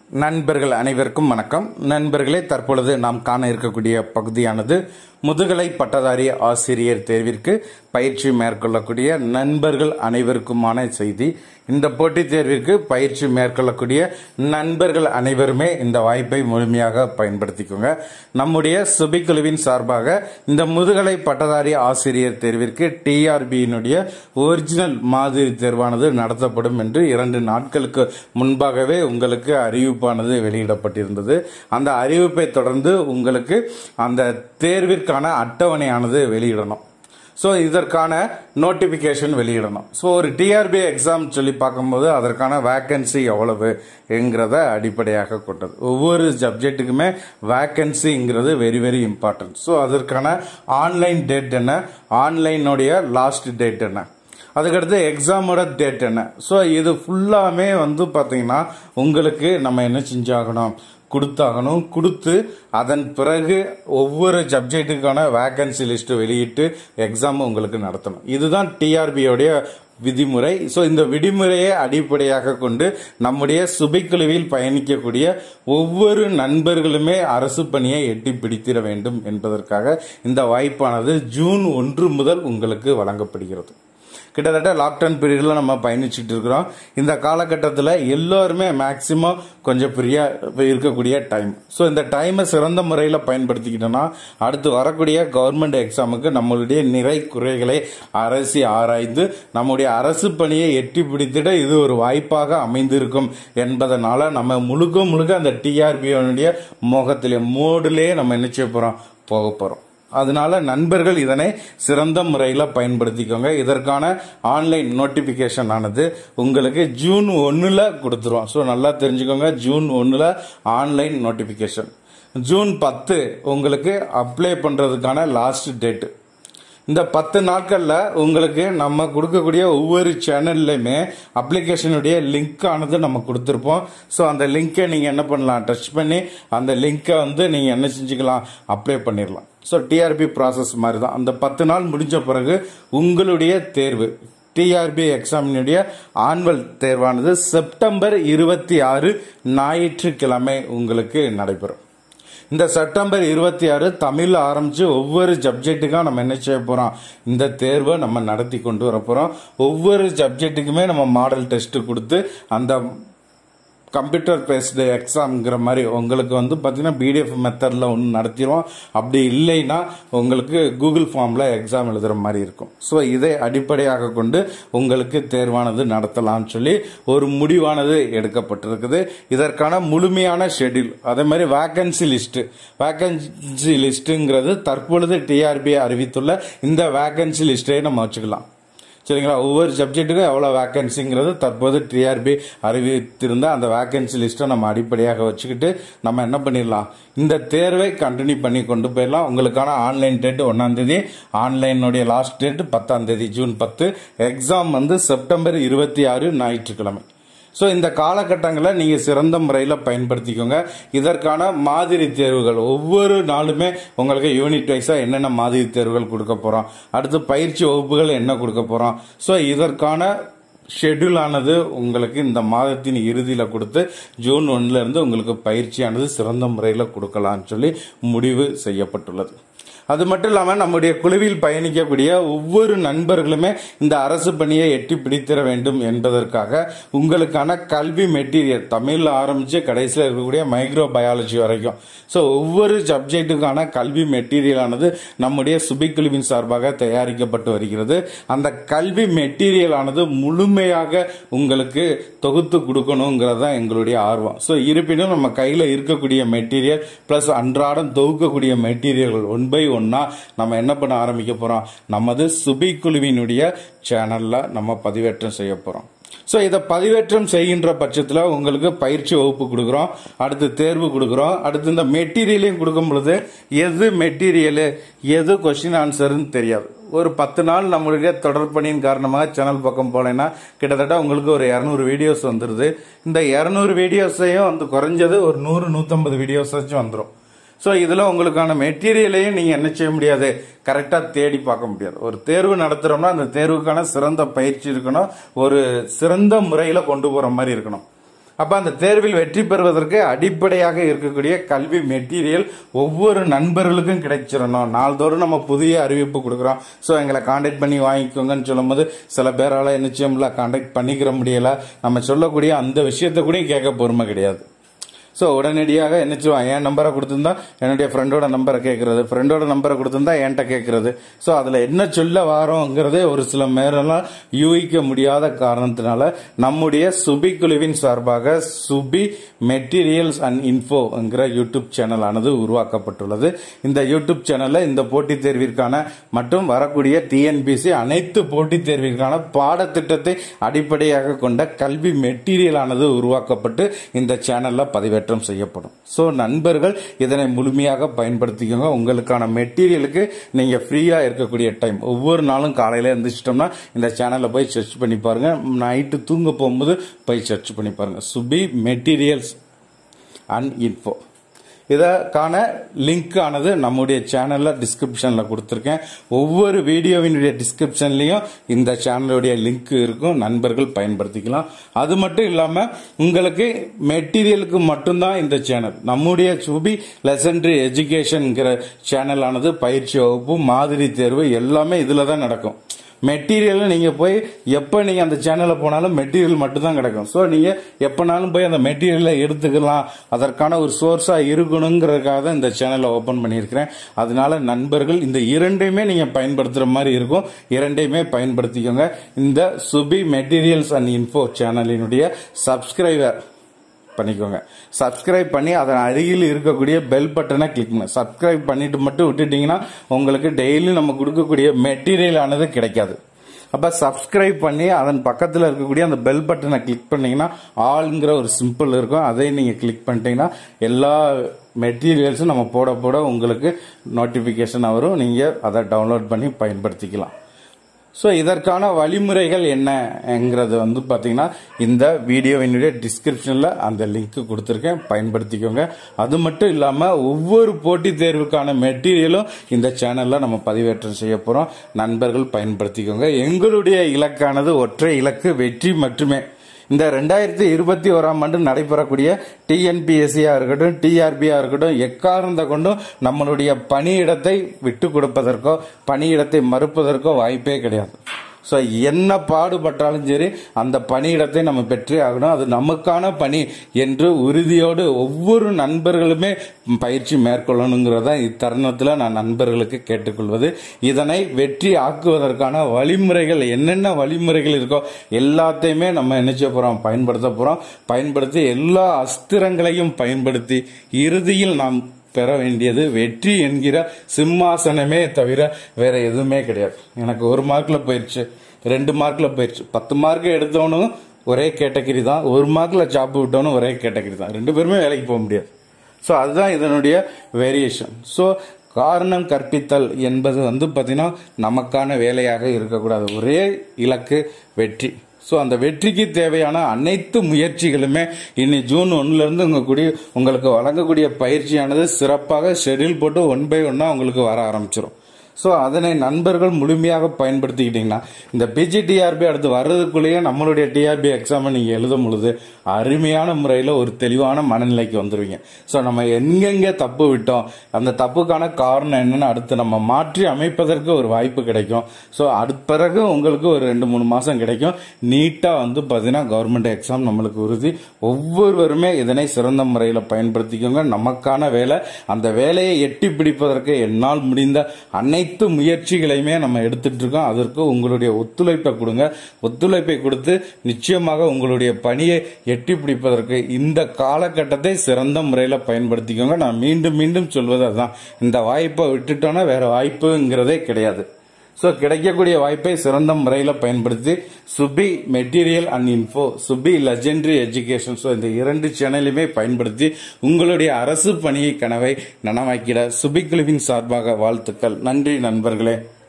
நண்பர்கள் அனைவருக்கும் வணக்கம் நண்பர்களே தற்பொழுது நாம் காண இருக்கக்கூடிய பகுதியானது முதுகலை பட்டதாரி ஆசிரியர் தேர்விற்கு பயிற்சி மேற்கொள்ளக்கூடிய நண்பர்கள் அனைவருக்குமான செய்தி இந்த போட்டித் தேர்விற்கு பயிற்சி மேற்கொள்ளக்கூடிய நண்பர்கள் அனைவருமே இந்த வாய்ப்பை முழுமையாக பயன்படுத்திக்கோங்க நம்முடைய சுபிக்குழுவின் சார்பாக இந்த முதுகலை பட்டதாரி ஆசிரியர் தேர்விற்கு டிஆர்பியினுடைய ஒரிஜினல் மாதிரி தேர்வானது நடத்தப்படும் என்று இரண்டு நாட்களுக்கு முன்பாகவே உங்களுக்கு அறிவிப்பானது வெளியிடப்பட்டிருந்தது அந்த அறிவிப்பை தொடர்ந்து உங்களுக்கு அந்த தேர்விற்கான அட்டவணையானது வெளியிடணும் ஸோ இதற்கான நோட்டிஃபிகேஷன் வெளியிடணும் ஸோ ஒரு டிஆர்பி எக்ஸாம் சொல்லி பார்க்கும்போது அதற்கான வேக்கன்சி எவ்வளவு என்கிறத அடிப்படையாக கொண்டது ஒவ்வொரு சப்ஜெக்ட்டுக்குமே வேக்கன்சிங்கிறது வெரி வெரி இம்பார்ட்டன்ட் ஸோ அதற்கான ஆன்லைன் டேட் என்ன ஆன்லைனுடைய லாஸ்ட் டேட் என்ன அதுக்கடுத்து எக்ஸாமோட டேட் என்ன ஸோ இது ஃபுல்லாமே வந்து பார்த்தீங்கன்னா உங்களுக்கு நம்ம என்ன செஞ்சாகணும் கொடுத்தாகணும் கொடுத்து அதன் பிறகு ஒவ்வொரு சப்ஜெக்ட்டுக்கான வேக்கன்சி லிஸ்ட் வெளியிட்டு எக்ஸாம் உங்களுக்கு நடத்தணும் இதுதான் டிஆர்பியோடைய விதிமுறை ஸோ இந்த விதிமுறையை அடிப்படையாக கொண்டு நம்முடைய சுபைக்குழுவில் பயணிக்கக்கூடிய ஒவ்வொரு நண்பர்களுமே அரசு பணியை எட்டி பிடித்திட வேண்டும் என்பதற்காக இந்த வாய்ப்பானது ஜூன் ஒன்று முதல் உங்களுக்கு வழங்கப்படுகிறது கிட்டத்தட்ட லாக்டவுன் பீரியடில் நம்ம பயணிச்சுட்டு இருக்கிறோம் இந்த காலகட்டத்தில் எல்லோருமே மேக்சிமம் கொஞ்சம் ஃப்ரீயாக இருக்கக்கூடிய டைம் ஸோ இந்த டைமை சிறந்த முறையில் பயன்படுத்திக்கிட்டோம்னா அடுத்து வரக்கூடிய கவர்மெண்ட் எக்ஸாமுக்கு நம்மளுடைய நிறை குறைகளை அரசி ஆராய்ந்து நம்முடைய அரசு பணியை எட்டி பிடித்திட இது ஒரு வாய்ப்பாக அமைந்திருக்கும் என்பதனால நம்ம முழுக்க முழுக்க அந்த டிஆர்பியோனுடைய முகத்திலே மோடிலே நம்ம என்ன செய்ய போகிறோம் போக போகிறோம் அதனால நண்பர்கள் இதனை சிறந்த முறையில் பயன்படுத்திக்கோங்க இதற்கான ஆன்லைன் நோட்டிபிகேஷன் ஆனது உங்களுக்கு ஜூன் ஒன்னுல கொடுத்துருவோம் ஸோ நல்லா தெரிஞ்சுக்கோங்க ஜூன் ஒன்னுல ஆன்லைன் நோட்டிபிகேஷன் ஜூன் பத்து உங்களுக்கு அப்ளை பண்றதுக்கான லாஸ்ட் டேட் இந்த பத்து நாட்கள்ல உங்களுக்கு நம்ம கொடுக்கக்கூடிய ஒவ்வொரு சேனல்லையுமே அப்ளிகேஷனுடைய லிங்க் ஆனது நம்ம கொடுத்துருப்போம் ஸோ அந்த லிங்கை நீங்க என்ன பண்ணலாம் டச் பண்ணி அந்த லிங்கை வந்து நீங்க என்ன செஞ்சுக்கலாம் அப்ளை பண்ணிடலாம் ஸோ டிஆர்பி ப்ராசஸ் மாதிரி தான் அந்த பத்து நாள் முடிஞ்ச பிறகு உங்களுடைய தேர்வு டிஆர்பி எக்ஸாமினுடைய ஆனுவல் தேர்வானது செப்டம்பர் இருபத்தி ஆறு ஞாயிற்றுக்கிழமை உங்களுக்கு நடைபெறும் இந்த செப்டம்பர் இருபத்தி ஆறு தமிழ் ஆரம்பிச்சு ஒவ்வொரு சப்ஜெக்ட்டுக்காக நம்ம என்ன செய்ய போறோம் இந்த தேர்வை நம்ம நடத்தி கொண்டு வர போறோம் ஒவ்வொரு சப்ஜெக்ட்டுக்குமே நம்ம மாடல் டெஸ்ட் கொடுத்து அந்த கம்ப்யூட்டர் பேஸ்டு எக்ஸாம்ங்கிற மாதிரி உங்களுக்கு வந்து பார்த்தீங்கன்னா பிடிஎஃப் மெத்தடில் ஒன்று நடத்திடுவோம் அப்படி இல்லைன்னா உங்களுக்கு கூகுள் ஃபார்மில் எக்ஸாம் எழுதுகிற மாதிரி இருக்கும் ஸோ இதை அடிப்படையாக கொண்டு உங்களுக்கு தேர்வானது நடத்தலாம்னு சொல்லி ஒரு முடிவானது எடுக்கப்பட்டிருக்குது இதற்கான முழுமையான ஷெட்யூல் அதே மாதிரி வேக்கன்சி லிஸ்ட் வேக்கன்சி லிஸ்ட்டுங்கிறது தற்பொழுது டிஆர்பி அறிவித்துள்ள இந்த வேக்கன்சி லிஸ்ட்டை நம்ம வச்சுக்கலாம் சரிங்களா ஒவ்வொரு சப்ஜெக்ட்டுக்கும் எவ்வளோ வேக்கன்சிங்கிறது தற்போது டிஆர்பி அறிவித்திருந்த அந்த வேக்கன்சி லிஸ்ட்டை நம்ம அடிப்படையாக வச்சுக்கிட்டு நம்ம என்ன பண்ணிடலாம் இந்த தேர்வை கண்டினியூ பண்ணி கொண்டு போயிடலாம் உங்களுக்கான ஆன்லைன் டேட் ஒன்றாம் தேதி ஆன்லைனுடைய லாஸ்ட் டேட் பத்தாம் தேதி ஜூன் பத்து எக்ஸாம் வந்து செப்டம்பர் இருபத்தி ஆறு ஞாயிற்றுக்கிழமை ஸோ இந்த காலகட்டங்களை நீங்கள் சிறந்த முறையில் பயன்படுத்திக்கோங்க இதற்கான மாதிரி தேர்வுகள் ஒவ்வொரு நாளுமே உங்களுக்கு யூனிட் வைஸாக என்னென்ன மாதிரி தேர்வுகள் கொடுக்க போகிறோம் அடுத்து பயிற்சி வகுப்புகள் என்ன கொடுக்க போகிறோம் ஸோ இதற்கான ஷெட்யூல் ஆனது உங்களுக்கு இந்த மாதத்தின் இறுதியில் கொடுத்து ஜூன் ஒன்ல இருந்து உங்களுக்கு பயிற்சியானது சிறந்த முறையில் கொடுக்கலாம்னு சொல்லி முடிவு செய்யப்பட்டுள்ளது அது மட்டும் இல்லாமல் நம்முடைய குழுவில் பயணிக்கக்கூடிய ஒவ்வொரு நண்பர்களுமே இந்த அரசு பணியை எட்டி பிடித்திட வேண்டும் என்பதற்காக உங்களுக்கான கல்வி மெட்டீரியல் தமிழில் ஆரம்பித்து கடைசியில் இருக்கக்கூடிய மைக்ரோ பயாலஜி வரைக்கும் ஸோ ஒவ்வொரு சப்ஜெக்ட்டுக்கான கல்வி மெட்டீரியலானது நம்முடைய சுபிக்குழுவின் சார்பாக தயாரிக்கப்பட்டு வருகிறது அந்த கல்வி மெட்டீரியல் ஆனது முழுமையாக உங்களுக்கு தொகுத்து கொடுக்கணுங்கிறது தான் எங்களுடைய ஆர்வம் ஸோ இருப்பினும் நம்ம கையில் இருக்கக்கூடிய மெட்டீரியல் ப்ளஸ் அன்றாடம் தொகுக்கக்கூடிய மெட்டீரியல்கள் ஒன் பை ஒன்னா நம்ம என்ன பண்ண ஆரம்பிக்க போறோம் நமது சுபி குழுவினுடைய சேனல்ல நம்ம பதிவேற்றம் செய்ய போறோம் ஸோ இதை பதிவேற்றம் செய்கின்ற பட்சத்தில் உங்களுக்கு பயிற்சி வகுப்பு கொடுக்குறோம் அடுத்து தேர்வு கொடுக்குறோம் அடுத்து இந்த மெட்டீரியலையும் கொடுக்கும் பொழுது எது மெட்டீரியலு எது கொஸ்டின் ஆன்சர்னு தெரியாது ஒரு பத்து நாள் நம்மளுடைய தொடர்பணியின் காரணமாக சேனல் பக்கம் போனேன்னா கிட்டத்தட்ட உங்களுக்கு ஒரு இரநூறு வீடியோஸ் வந்துடுது இந்த இரநூறு வீடியோஸையும் வந்து குறைஞ்சது ஒரு நூறு நூற்றம்பது வீடியோஸாச்சும் வந்துடும் ஸோ இதில் உங்களுக்கான மெட்டீரியலையும் நீங்கள் என்ன செய்ய முடியாது கரெக்டாக தேடி பார்க்க முடியாது ஒரு தேர்வு நடத்துகிறோம்னா அந்த தேர்வுக்கான சிறந்த பயிற்சி இருக்கணும் ஒரு சிறந்த முறையில் கொண்டு போகிற மாதிரி இருக்கணும் அப்ப அந்த தேர்வில் வெற்றி பெறுவதற்கு அடிப்படையாக இருக்கக்கூடிய கல்வி மெட்டீரியல் ஒவ்வொரு நண்பர்களுக்கும் கிடைச்சிடணும் நாள்தோறும் நம்ம புதிய அறிவிப்பு கொடுக்குறோம் ஸோ எங்களை காண்டாக்ட் பண்ணி வாங்கிக்கோங்கன்னு சொல்லும்போது சில பேரால நிச்சயம்ல காண்டாக்ட் பண்ணிக்கிற முடியல நம்ம சொல்லக்கூடிய அந்த விஷயத்தை கூட கேட்க பொறுமை கிடையாது ஸோ உடனடியாக என்ன சொல்லுவான் என் நம்பரை கொடுத்துருந்தா என்னுடைய ஃப்ரெண்டோட நம்பரை கேட்கறது ஃப்ரெண்டோட நம்பரை கொடுத்துருந்தா என்கிட்ட கேட்கறது ஸோ அதில் என்ன சொல்ல வாரோங்கிறதே ஒரு சில நேரம்லாம் யூகிக்க முடியாத காரணத்தினால நம்முடைய சுபி குழுவின் சார்பாக சுபி மெட்டீரியல்ஸ் அண்ட் இன்ஃபோங்கிற யூடியூப் சேனல் ஆனது உருவாக்கப்பட்டுள்ளது இந்த யூடியூப் சேனல்ல இந்த போட்டித் தேர்விற்கான மற்றும் வரக்கூடிய டிஎன்பிசி அனைத்து போட்டித் தேர்விற்கான பாடத்திட்டத்தை அடிப்படையாக கொண்ட கல்வி மெட்டீரியல் ஆனது உருவாக்கப்பட்டு இந்த சேனல்ல பதிவேற்றம் செய்யப்படும் ஸோ நண்பர்கள் இதனை முழுமையாக பயன்படுத்திக்கோங்க உங்களுக்கான மெட்டீரியலுக்கு நீங்க ஃப்ரீயா இருக்கக்கூடிய டைம் ஒவ்வொரு நாளும் காலையில எழுந்திரிச்சிட்டோம்னா இந்த சேனல்ல போய் சர்ச் பண்ணி பாருங்க நைட்டு தூங்க போகும்போது போய் சர்ச் பண்ணி பாருங்க சுபி மெட்டீரியல்ஸ் அண்ட் இன்ஃபோ இதற்கான லிங்க் ஆனது நம்முடைய சேனல்ல டிஸ்கிரிப்ஷன்ல கொடுத்துருக்கேன் ஒவ்வொரு வீடியோவினுடைய டிஸ்கிரிப்ஷன்லயும் இந்த சேனலுடைய லிங்க் இருக்கும் நண்பர்கள் பயன்படுத்திக்கலாம் அது மட்டும் இல்லாம உங்களுக்கு மெட்டீரியலுக்கு மட்டும்தான் இந்த சேனல் நம்முடைய சுபி லெசன்ட்ரி எஜுகேஷன்ங்கிற சேனல் ஆனது பயிற்சி வகுப்பு மாதிரி தேர்வு எல்லாமே இதுல தான் நடக்கும் மெட்டீரியல் நீங்க போய் எப்ப நீங்க அந்த சேனல்ல போனாலும் மெட்டீரியல் மட்டும் தான் கிடைக்கும் ஸோ நீங்க எப்பனாலும் போய் அந்த மெட்டீரியலை எடுத்துக்கலாம் அதற்கான ஒரு சோர்ஸா இருக்கணுங்கிறதுக்காக தான் இந்த சேனலை ஓபன் பண்ணியிருக்கிறேன் அதனால நண்பர்கள் இந்த இரண்டையுமே நீங்க பயன்படுத்துற மாதிரி இருக்கும் இரண்டையுமே பயன்படுத்திக்கோங்க இந்த சுபி மெட்டீரியல்ஸ் அண்ட் இன்ஃபோ சேனலினுடைய சப்ஸ்கிரைபர் பண்ணிக்கோங்க சப்ஸ்கிரைப் பண்ணி அதன் அருகில் இருக்கக்கூடிய பெல் பட்டனை கிளிக் பண்ணுங்க சப்ஸ்கிரைப் பண்ணிட்டு மட்டும் விட்டுட்டீங்கன்னா உங்களுக்கு டெய்லி நம்ம கொடுக்கக்கூடிய மெட்டீரியல் ஆனது கிடைக்காது அப்ப சப்ஸ்கிரைப் பண்ணி அதன் பக்கத்தில் இருக்கக்கூடிய அந்த பெல் பட்டனை கிளிக் பண்ணீங்கன்னா ஆளுங்கிற ஒரு சிம்பிள் இருக்கும் அதை நீங்க கிளிக் பண்ணிட்டீங்கன்னா எல்லா மெட்டீரியல்ஸும் நம்ம போட போட உங்களுக்கு நோட்டிபிகேஷன் வரும் நீங்க அதை டவுன்லோட் பண்ணி பயன்படுத்திக்கலாம் ஸோ இதற்கான வழிமுறைகள் என்னங்கிறது வந்து பார்த்தீங்கன்னா இந்த வீடியோவினுடைய டிஸ்கிரிப்ஷனில் அந்த லிங்க் கொடுத்துருக்கேன் பயன்படுத்திக்கோங்க அது மட்டும் இல்லாமல் ஒவ்வொரு போட்டித் தேர்வுக்கான மெட்டீரியலும் இந்த சேனலில் நம்ம பதிவேற்றம் செய்ய போகிறோம் நண்பர்கள் பயன்படுத்திக்கோங்க எங்களுடைய இலக்கானது ஒற்றை இலக்கு வெற்றி மட்டுமே இந்த ரெண்டாயிரத்தி இருபத்தி ஓராம் ஆண்டு நடைபெறக்கூடிய டிஎன்பிஎஸ்சியா இருக்கட்டும் டிஆர்பியா இருக்கட்டும் எக்காரணத்தை கொண்டும் நம்மளுடைய பணியிடத்தை விட்டு கொடுப்பதற்கோ பணியிடத்தை மறுப்பதற்கோ வாய்ப்பே கிடையாது ஸோ என்ன பாடுபட்டாலும் சரி அந்த பணியிடத்தை நம்ம பெற்றே ஆகணும் அது நமக்கான பணி என்று உறுதியோடு ஒவ்வொரு நண்பர்களுமே பயிற்சி மேற்கொள்ளணுங்கிறத இத்தருணத்தில் நான் நண்பர்களுக்கு கேட்டுக்கொள்வது இதனை வெற்றி ஆக்குவதற்கான வழிமுறைகள் என்னென்ன வழிமுறைகள் இருக்கோ எல்லாத்தையுமே நம்ம என்ன செய்ய போறோம் பயன்படுத்த போறோம் பயன்படுத்தி எல்லா அஸ்திரங்களையும் பயன்படுத்தி இறுதியில் நாம் பெற வேண்டியது வெற்றி என்கிற சிம்மாசனமே தவிர வேற எதுவுமே கிடையாது எனக்கு ஒரு மார்க்ல போயிடுச்சு ரெண்டு மார்க்ல போயிடுச்சு பத்து மார்க் எடுத்தவனும் ஒரே கேட்டகரி தான் ஒரு மார்க்ல ஜாப் விட்டவனும் ஒரே கேட்டகரி தான் ரெண்டு பேருமே வேலைக்கு போக முடியாது ஸோ அதுதான் இதனுடைய வேரியேஷன் ஸோ காரணம் கற்பித்தல் என்பது வந்து பார்த்தீங்கன்னா நமக்கான வேலையாக இருக்கக்கூடாது ஒரே இலக்கு வெற்றி ஸோ அந்த வெற்றிக்கு தேவையான அனைத்து முயற்சிகளுமே இனி ஜூன் ஒன்னுல இருந்து உங்க கூடிய உங்களுக்கு வழங்கக்கூடிய பயிற்சியானது சிறப்பாக ஷெட்யூல் போட்டு ஒன் பை ஒன்னா உங்களுக்கு வர ஆரம்பிச்சிடும் ஸோ அதனை நண்பர்கள் முழுமையாக பயன்படுத்திக்கிட்டீங்கன்னா இந்த பிஜிடிஆர்பி அடுத்து வர்றதுக்குள்ளேயே நம்மளுடைய டிஆர்பி எக்ஸாமை நீங்கள் எழுதும் பொழுது அருமையான முறையில் ஒரு தெளிவான மனநிலைக்கு வந்துடுவீங்க ஸோ நம்ம எங்கெங்கே தப்பு விட்டோம் அந்த தப்புக்கான காரணம் என்னன்னு அடுத்து நம்ம மாற்றி அமைப்பதற்கு ஒரு வாய்ப்பு கிடைக்கும் ஸோ அடுத்த பிறகு உங்களுக்கு ஒரு ரெண்டு மூணு மாதம் கிடைக்கும் நீட்டாக வந்து பார்த்தீங்கன்னா கவர்மெண்ட் எக்ஸாம் நம்மளுக்கு உறுதி ஒவ்வொருவருமே இதனை சிறந்த முறையில் பயன்படுத்திக்கோங்க நமக்கான வேலை அந்த வேலையை எட்டி பிடிப்பதற்கு என்னால் முடிந்த அனைத்து முயற்சிகளையுமே நம்ம எடுத்துட்டு இருக்கோம் அதற்கு உங்களுடைய ஒத்துழைப்பை கொடுங்க ஒத்துழைப்பை கொடுத்து நிச்சயமாக உங்களுடைய பணியை எட்டி பிடிப்பதற்கு இந்த காலகட்டத்தை சிறந்த முறையில் பயன்படுத்திக்கோங்க நான் மீண்டும் மீண்டும் சொல்வது அதுதான் இந்த வாய்ப்பை விட்டுட்டோன்னா வேற வாய்ப்புங்கிறதே கிடையாது ஸோ கிடைக்கக்கூடிய வாய்ப்பை சிறந்த முறையில் பயன்படுத்தி Subi material and info Subi legendary education so இந்த இரண்டு சேனலையுமே பயன்படுத்தி உங்களுடைய அரசு பணியை கனவை நனவாக்கிட சுபி குழுவின் சார்பாக வாழ்த்துக்கள் நன்றி நண்பர்களே